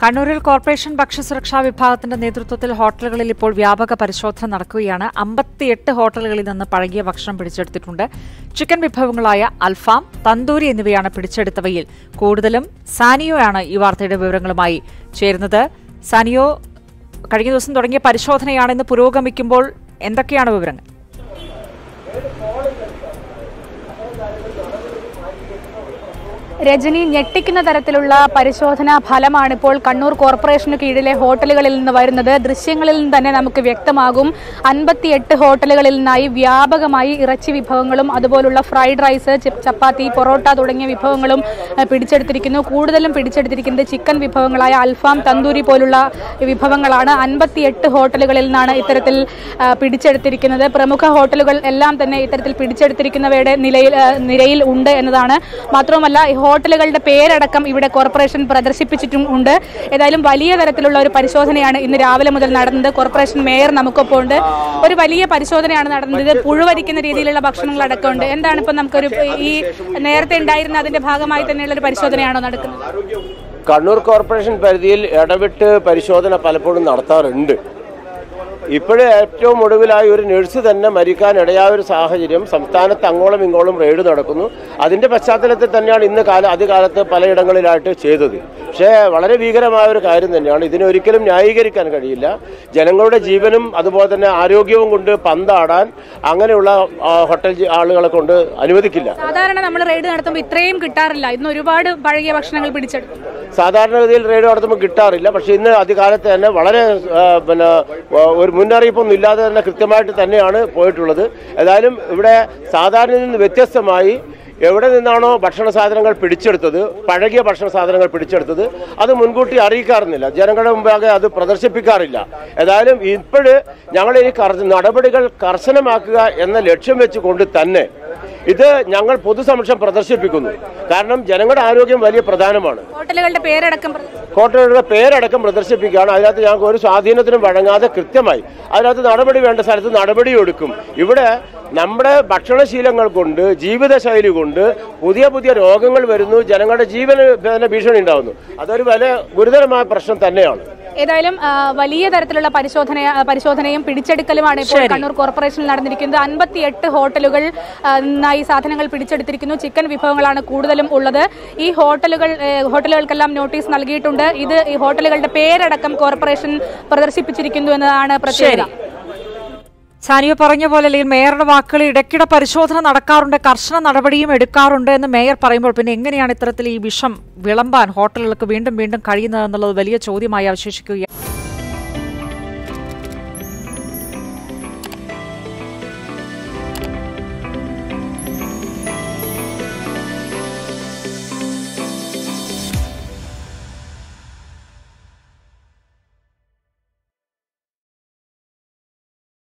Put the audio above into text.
കണ്ണൂരിൽ കോർപ്പറേഷൻ ഭക്ഷ്യസുരക്ഷാ വിഭാഗത്തിന്റെ നേതൃത്വത്തിൽ ഹോട്ടലുകളിൽ ഇപ്പോൾ വ്യാപക പരിശോധന നടക്കുകയാണ് അമ്പത്തിയെട്ട് ഹോട്ടലുകളിൽ നിന്ന് പഴകിയ ഭക്ഷണം പിടിച്ചെടുത്തിട്ടുണ്ട് ചിക്കൻ വിഭവങ്ങളായ അൽഫാം തന്തൂരി എന്നിവയാണ് പിടിച്ചെടുത്തവയിൽ കൂടുതലും സാനിയോയാണ് ഈ വാർത്തയുടെ വിവരങ്ങളുമായി ചേരുന്നത് സാനിയോ കഴിഞ്ഞ ദിവസം തുടങ്ങിയ പരിശോധനയാണ് ഇന്ന് പുരോഗമിക്കുമ്പോൾ എന്തൊക്കെയാണ് വിവരങ്ങൾ രജനി ഞെട്ടിക്കുന്ന തരത്തിലുള്ള പരിശോധനാ ഫലമാണ് ഇപ്പോൾ കണ്ണൂർ കോർപ്പറേഷന് കീഴിലെ ഹോട്ടലുകളിൽ നിന്ന് വരുന്നത് ദൃശ്യങ്ങളിൽ നിന്ന് തന്നെ നമുക്ക് വ്യക്തമാകും അൻപത്തിയെട്ട് ഹോട്ടലുകളിൽ നിന്നായി വ്യാപകമായി ഇറച്ചി വിഭവങ്ങളും അതുപോലുള്ള ഫ്രൈഡ് റൈസ് ചി- ചപ്പാത്തി പൊറോട്ട തുടങ്ങിയ വിഭവങ്ങളും ഏഹ്, പിടിച്ചെടുത്തിരിക്കുന്നു കൂടുതലും പിടിച്ചെടുത്തിരിക്കുന്നത് ചിക്കൻ വിഭവങ്ങളായ അൽഫാം തന്തൂരി പോലുള്ള വിഭവങ്ങളാണ് അൻപത്തിയെട്ട് ഹോട്ടലുകളിൽ നിന്നാണ് ഇത്തരത്തിൽ ആ, പിടിച്ചെടുത്തിരിക്കുന്നത് പ്രമുഖ ഹോട്ടലുകൾ എല്ലാം തന്നെ ഇത്തരത്തിൽ പിടിച്ചെടുത്തിരിക്കുന്നവയുടെ നിലയിൽ ആ, നിരയിൽ ഉണ്ട് എന്നതാണ് മാത്രവുമല്ല ഈ ഹോട്ടലുകളുടെ പേരടക്കം ഇവിടെ കോർപ്പറേഷൻ പ്രദർശിപ്പിച്ചിട്ടും ഉണ്ട് ഏതായാലും വലിയ തരത്തിലുള്ള ഒരു പരിശോധനയാണ് ഇന്ന് രാവിലെ മുതൽ നടന്നത് കോർപ്പറേഷൻ മേയർ നമുക്കൊപ്പം ഉണ്ട് ഒരു വലിയ പരിശോധനയാണ് നടന്നത് ഇത് പുഴുവരിക്കുന്ന രീതിയിലുള്ള ഭക്ഷണങ്ങൾ അടക്കമുണ്ട് എന്താണ് ഇപ്പൊ നമുക്കൊരു ഈ നേരത്തെ ഉണ്ടായിരുന്ന അതിന്റെ ഭാഗമായി തന്നെയുള്ള ഒരു പരിശോധനയാണോ നടക്കുന്നത് കണ്ണൂർ കോർപ്പറേഷൻ പരിധിയിൽ ഇടവിട്ട് പരിശോധന പലപ്പോഴും നടത്താറുണ്ട് ഇപ്പോഴേ ഏറ്റവും ഒടുവിലായി ഒരു നഴ്സ് തന്നെ മരിക്കാനിടയായ ഒരു സാഹചര്യം സംസ്ഥാനത്ത് അങ്ങോളം ഇങ്ങോളം റെയ്ഡ് നടക്കുന്നു അതിന്റെ പശ്ചാത്തലത്തിൽ തന്നെയാണ് ഇന്ന് കാല അധികാലത്ത് പലയിടങ്ങളിലായിട്ട് ചെയ്തത് പക്ഷേ വളരെ ഭീകരമായ ഒരു കാര്യം തന്നെയാണ് ഇതിനൊരിക്കലും ന്യായീകരിക്കാൻ കഴിയില്ല ജനങ്ങളുടെ ജീവനും അതുപോലെ തന്നെ ആരോഗ്യവും കൊണ്ട് പന്താടാൻ അങ്ങനെയുള്ള ആ, ഹോട്ടൽ ജി- ആളുകളെ കൊണ്ട് അനുവദിക്കില്ല സാധാരണ നമ്മൾ റെയ്ഡ് നടത്തുമ്പോൾ ഇത്രയും കിട്ടാറില്ല ഇന്ന് ഒരുപാട് പഴകിയ ഭക്ഷണങ്ങൾ പിടിച്ചെടുത്തു സാധാരണഗതിയിൽ റെയ്ഡ് നടത്തുമ്പോൾ കിട്ടാറില്ല പക്ഷെ ഇന്ന് അധികാലത്ത് തന്നെ വളരെ ആ, പിന്നെ ആ, ഒരു മുന്നറിയിപ്പൊന്നും ഇല്ലാതെ തന്നെ കൃത്യമായിട്ട് തന്നെയാണ് പോയിട്ടുള്ളത് ഏതായാലും ഇവിടെ സാധാരണയിൽ നിന്ന് വ്യത്യസ്തമായി എവിടെ നിന്നാണോ ഭക്ഷണ സാധനങ്ങൾ പിടിച്ചെടുത്തത് പഴകിയ ഭക്ഷണ സാധനങ്ങൾ പിടിച്ചെടുത്തത് അത് മുൻകൂട്ടി അറിയിക്കാറുന്നില്ല ജനങ്ങളുടെ മുമ്പാകെ അത് പ്രദർശിപ്പിക്കാറില്ല ഏതായാലും ഇപ്പോഴ് ഞങ്ങൾ ഈ കർശ- നടപടികൾ കർശനമാക്കുക എന്ന ലക്ഷ്യം വെച്ചുകൊണ്ട് തന്നെ ഇത് ഞങ്ങൾ പൊതുസമക്ഷം പ്രദർശിപ്പിക്കുന്നു കാരണം ജനങ്ങളുടെ ആരോഗ്യം വലിയ പ്രധാനമാണ് ഹോട്ടലുകളുടെ പേരടക്കം പ്രദർശിപ്പിച്ചു. ഹോട്ടലുകളുടെ പേരടക്കം പ്രദർശിപ്പിക്കുകയാണ് അതിനകത്ത് ഞങ്ങൾക്ക് ഒരു സ്വാധീനത്തിനും വഴങ്ങാതെ കൃത്യമായി അതിനകത്ത് നടപടി വേണ്ട സ്ഥലത്ത് നടപടി എടുക്കും ഇവിടെ നമ്മുടെ ഭക്ഷണശീലങ്ങൾ കൊണ്ട് ജീവിതശൈലി കൊണ്ട് പുതിയ പുതിയ രോഗങ്ങൾ വരുന്നു ജനങ്ങളുടെ ജീവന് പിന്നെ ഭീഷണി ഉണ്ടാകുന്നു അതൊരു വലിയ ഗുരുതരമായ പ്രശ്നം തന്നെയാണ് ഏതായാലും ആ, വലിയ തരത്തിലുള്ള പരിശോധന പരിശോധനയും പിടിച്ചെടുക്കലുമാണ് ഇപ്പോൾ കണ്ണൂർ കോർപ്പറേഷനിൽ നടന്നിരിക്കുന്നത് അൻപത്തിയെട്ട് ഹോട്ടലുകൾ ആ, നിന്നായി സാധനങ്ങൾ പിടിച്ചെടുത്തിരിക്കുന്നു ചിക്കൻ വിഭവങ്ങളാണ് കൂടുതലും ഉള്ളത് ഈ ഹോട്ടലുകൾ ഏ, ഹോട്ടലുകൾക്കെല്ലാം നോട്ടീസ് നൽകിയിട്ടുണ്ട് ഇത് ഈ ഹോട്ടലുകളുടെ പേരടക്കം കോർപ്പറേഷൻ പ്രദർശിപ്പിച്ചിരിക്കുന്നു എന്നതാണ് പ്രത്യേകത സാനിയോ പറഞ്ഞ പോലെ അല്ലെങ്കിൽ മേയറുടെ വാക്കുകൾ ഇടയ്ക്കിടെ പരിശോധന നടക്കാറുണ്ട് കർശന നടപടിയും എടുക്കാറുണ്ട് എന്ന് മേയർ പറയുമ്പോൾ പിന്നെ എങ്ങനെയാണ് ഇത്തരത്തിൽ ഈ വിഷം വിളമ്പാൻ ഹോട്ടലുകൾക്ക് വീണ്ടും വീണ്ടും കഴിയുന്നത് എന്നുള്ളത് വലിയ ചോദ്യമായി അവശേഷിക്കുകയാണ്